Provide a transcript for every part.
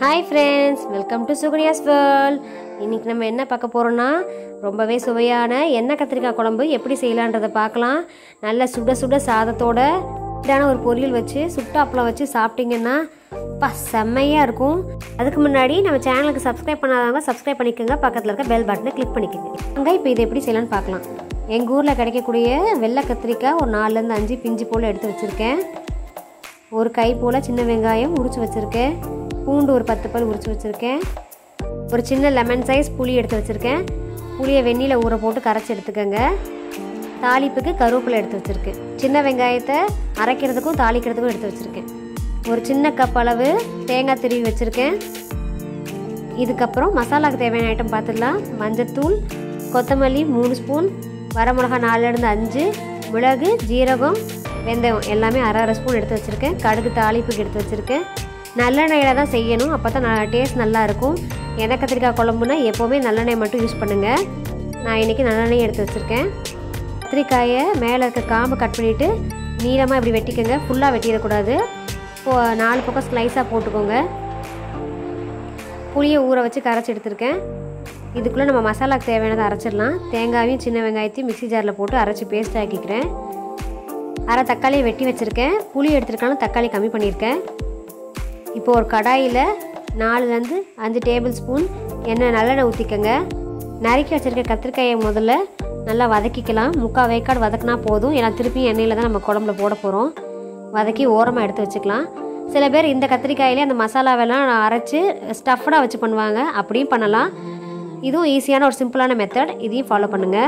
hi friends welcome to Sukanya's world இன்னைக்கு நம்ம என்ன பார்க்க போகிறோம்னா ரொம்பவே சுவையான எண்ணெய் கத்திரிக்காய் குழம்பு எப்படி செய்யலான்றதை பார்க்கலாம் நல்ல சுட சுட சாதத்தோட இதான ஒரு பொரியல் வச்சு சுட்ட அப்பளம் வச்சு சாப்பிட்டீங்கன்னா பா செம்மையாக இருக்கும் அதுக்கு முன்னாடி நம்ம சேனலுக்கு சப்ஸ்கிரைப் பண்ணாதவங்க சப்ஸ்கிரைப் பண்ணிக்கோங்க பக்கத்தில் இருக்க பெல் பட்டனை கிளிக் பண்ணிக்கோங்க அங்கே இப்போ இதை எப்படி செய்யலாம்னு பார்க்கலாம் எங்கள் ஊரில் கிடைக்கக்கூடிய வெள்ளை கத்திரிக்காய் ஒரு நாலுலேருந்து அஞ்சு பிஞ்சு போல் எடுத்து வச்சுருக்கேன் ஒரு கை போல் சின்ன வெங்காயம் உரிச்சு வச்சுருக்கேன் பூண்டு ஒரு பத்து பல் உரிச்சு வச்சுருக்கேன் ஒரு சின்ன லெமன் சைஸ் புளி எடுத்து வச்சுருக்கேன் புளியை வெந்நியில் ஊற போட்டு கரைச்சி எடுத்துக்கோங்க தாளிப்புக்கு கருவேப்பிலை எடுத்து வச்சுருக்கேன் சின்ன வெங்காயத்தை அரைக்கிறதுக்கும் தாளிக்கிறதுக்கும் எடுத்து வச்சுருக்கேன் ஒரு சின்ன கப் அளவு தேங்காய் திருவி வச்சுருக்கேன் இதுக்கப்புறம் மசாலாவுக்கு தேவையான ஐட்டம் பார்த்துடலாம் மஞ்சத்தூள் கொத்தமல்லி மூணு ஸ்பூன் வரமிளகா நாலுலேருந்து அஞ்சு மிளகு ஜீரகம் வெந்தயம் எல்லாமே அரை அரை ஸ்பூன் எடுத்து வச்சுருக்கேன் கடுகு தாளிப்புக்கு எடுத்து வச்சுருக்கேன் நல்லெண்ணெயில் தான் செய்யணும் அப்போ தான் டேஸ்ட் நல்லா இருக்கும் எண்ணெய் கத்திரிக்காய் குழம்புனா எப்போவுமே நல்லெண்ணெய் மட்டும் யூஸ் பண்ணுங்கள் நான் இன்றைக்கி நல்லெண்ணெய் எடுத்து வச்சுருக்கேன் கத்திரிக்காயை மேலே இருக்க காம்பை கட் பண்ணிவிட்டு நீளமாக இப்படி வெட்டிக்கோங்க ஃபுல்லாக வெட்டிடக்கூடாது இப்போ நாலு பக்கம் ஸ்லைஸாக போட்டுக்கோங்க புளியை ஊற வச்சு கரைச்சி எடுத்திருக்கேன் இதுக்குள்ளே நம்ம மசாலாக்கு தேவையானதை அரைச்சிடலாம் தேங்காயும் சின்ன வெங்காயத்தையும் மிக்ஸி ஜாரில் போட்டு அரைச்சி பேஸ்ட் ஆக்கிக்கிறேன் அரை தக்காளியை வெட்டி வச்சுருக்கேன் புளி எடுத்துருக்காலும் தக்காளி கம்மி பண்ணியிருக்கேன் இப்போ ஒரு கடாயில் நாலுலேருந்து அஞ்சு டேபிள் ஸ்பூன் எண்ணெய் நல்லெண்ணெய் ஊற்றிக்கங்க நறுக்கி வச்சுருக்க கத்திரிக்காயை முதல்ல நல்லா வதக்கிக்கலாம் முக்கால் வேக்காடு வதக்கினா போதும் ஏன்னா திருப்பியும் எண்ணெயில் தான் நம்ம குழம்புல போட போகிறோம் வதக்கி ஓரமாக எடுத்து வச்சுக்கலாம் சில பேர் இந்த கத்திரிக்காயிலே அந்த மசாலாவெல்லாம் அரைச்சி ஸ்டஃப்டாக வச்சு பண்ணுவாங்க அப்படியும் பண்ணலாம் இதுவும் ஈஸியான ஒரு சிம்பிளான மெத்தட் இதையும் ஃபாலோ பண்ணுங்கள்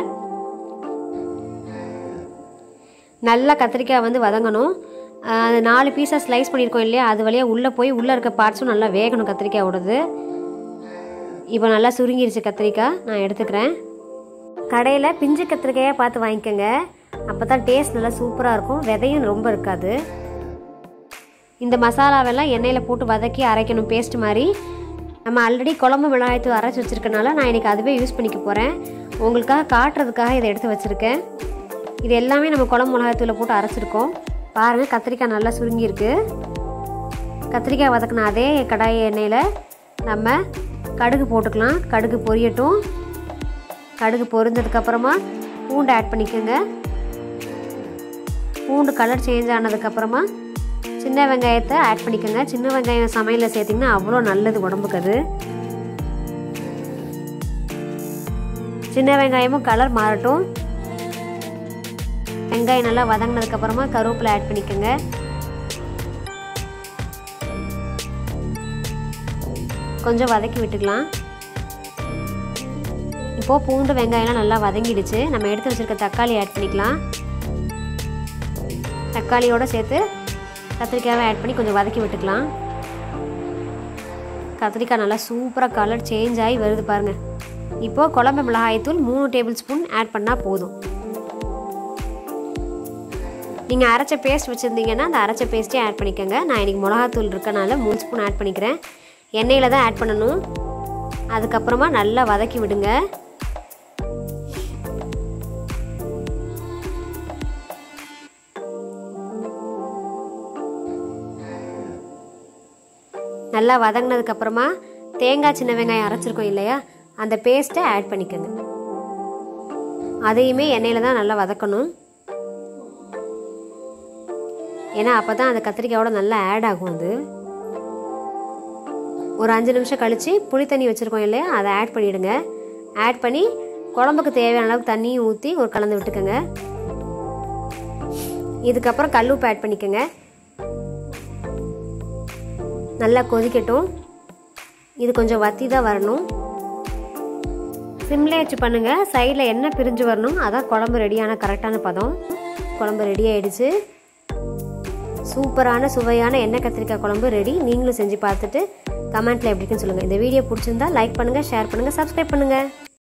நல்லா கத்திரிக்காய் வந்து வதங்கணும் ஆஹ் அந்த நாலு பீஸாக ஸ்லைஸ் பண்ணியிருக்கோம் இல்லையா அது வழியாக உள்ளே போய் உள்ளே இருக்க பார்ட்ஸும் நல்லா வேகணும் கத்திரிக்காயோடது இப்போ நல்லா சுருங்கிருச்சு கத்திரிக்காய் நான் எடுத்துக்கிறேன் கடையில் பிஞ்சு கத்திரிக்காயாக பார்த்து வாங்கிக்கோங்க அப்போ தான் டேஸ்ட் நல்லா சூப்பராக இருக்கும் விதையும் ரொம்ப இருக்காது இந்த மசாலாவெல்லாம் எண்ணெயில் போட்டு வதக்கி அரைக்கணும் பேஸ்ட் மாதிரி நம்ம ஆல்ரெடி குழம்பு மிளகாய்த்தூள் அரைச்சி வச்சுருக்கனால நான் இன்றைக்கி அதுவே யூஸ் பண்ணிக்க போகிறேன் உங்களுக்காக காட்டுறதுக்காக இதை எடுத்து வச்சுருக்கேன் இது எல்லாமே நம்ம குழம்பு மிளகாய்த்தூளை போட்டு அரைச்சிருக்கோம் பாருங்கள் கத்திரிக்காய் நல்லா சுருங்கியிருக்கு கத்திரிக்காய் வதக்கின அதே கடாய் எண்ணெயில் நம்ம கடுகு போட்டுக்கலாம் கடுகு பொரியட்டும் கடுகு பொரிஞ்சதுக்கப்புறமா பூண்டு ஆட் பண்ணிக்கோங்க பூண்டு கலர் சேஞ்ச் ஆனதுக்கப்புறமா சின்ன வெங்காயத்தை ஆட் பண்ணிக்கோங்க சின்ன வெங்காயம் சமையலில் சேர்த்திங்கன்னா அவ்வளோ நல்லது உடம்புக்கு அது சின்ன வெங்காயமும் கலர் மாறட்டும் வெங்காயம் நல்லா வதங்கினதுக்கப்புறமா கருவேப்பிலை ஆட் பண்ணிக்கோங்க கொஞ்சம் வதக்கி விட்டுக்கலாம் இப்போது பூண்டு வெங்காயம்லாம் நல்லா வதங்கிடுச்சு நம்ம எடுத்து வச்சுருக்க தக்காளி ஆட் பண்ணிக்கலாம் தக்காளியோடு சேர்த்து கத்திரிக்காவை ஆட் பண்ணி கொஞ்சம் வதக்கி விட்டுக்கலாம் கத்திரிக்காய் நல்லா சூப்பராக கலர் சேஞ்ச் ஆகி வருது பாருங்கள் இப்போது குழம்பு மிளகாய்த்தூள் மூணு டேபிள் ஸ்பூன் ஆட் பண்ணால் போதும் நீங்கள் அரைச்ச பேஸ்ட் வச்சுருந்தீங்கன்னா அந்த அரைச்ச பேஸ்ட்டே ஆட் பண்ணிக்கோங்க நான் இன்றைக்கி மிளகாத்தூள் இருக்கனால மூணு ஸ்பூன் ஆட் பண்ணிக்கிறேன் எண்ணெயில் தான் ஆட் பண்ணணும் அதுக்கப்புறமா நல்லா வதக்கி விடுங்க நல்லா வதங்கினதுக்கப்புறமா தேங்காய் சின்ன வெங்காயம் அரைச்சிருக்கோம் இல்லையா அந்த பேஸ்ட்டை ஆட் பண்ணிக்கோங்க அதையுமே எண்ணெயில் தான் நல்லா வதக்கணும் ஏன்னா அப்போ தான் அந்த கத்திரிக்காயோட நல்லா ஆட் ஆகும் அது ஒரு அஞ்சு நிமிஷம் கழித்து புளி தண்ணி வச்சுருக்கோம் இல்லையா அதை ஆட் பண்ணிவிடுங்க ஆட் பண்ணி குழம்புக்கு தேவையான அளவுக்கு தண்ணியும் ஊற்றி ஒரு கலந்து விட்டுக்கோங்க இதுக்கப்புறம் கல்லுப்பு ஆட் பண்ணிக்கோங்க நல்லா கொதிக்கட்டும் இது கொஞ்சம் வத்தி தான் வரணும் சிம்லே வச்சு பண்ணுங்கள் சைடில் எண்ணெய் பிரிஞ்சு வரணும் அதான் குழம்பு ரெடியான கரெக்டான பதம் குழம்பு ரெடி ஆயிடுச்சு சூப்பரான சுவையான எண்ணெய் கத்திரிக்காய் குழம்பு ரெடி நீங்களும் செஞ்சு பார்த்துட்டு கமெண்ட்டில் எப்படி இருக்குன்னு சொல்லுங்கள் இந்த வீடியோ பிடிச்சிருந்தா லைக் பண்ணுங்கள் ஷேர் பண்ணுங்கள் சப்ஸ்கிரைப் பண்ணுங்கள்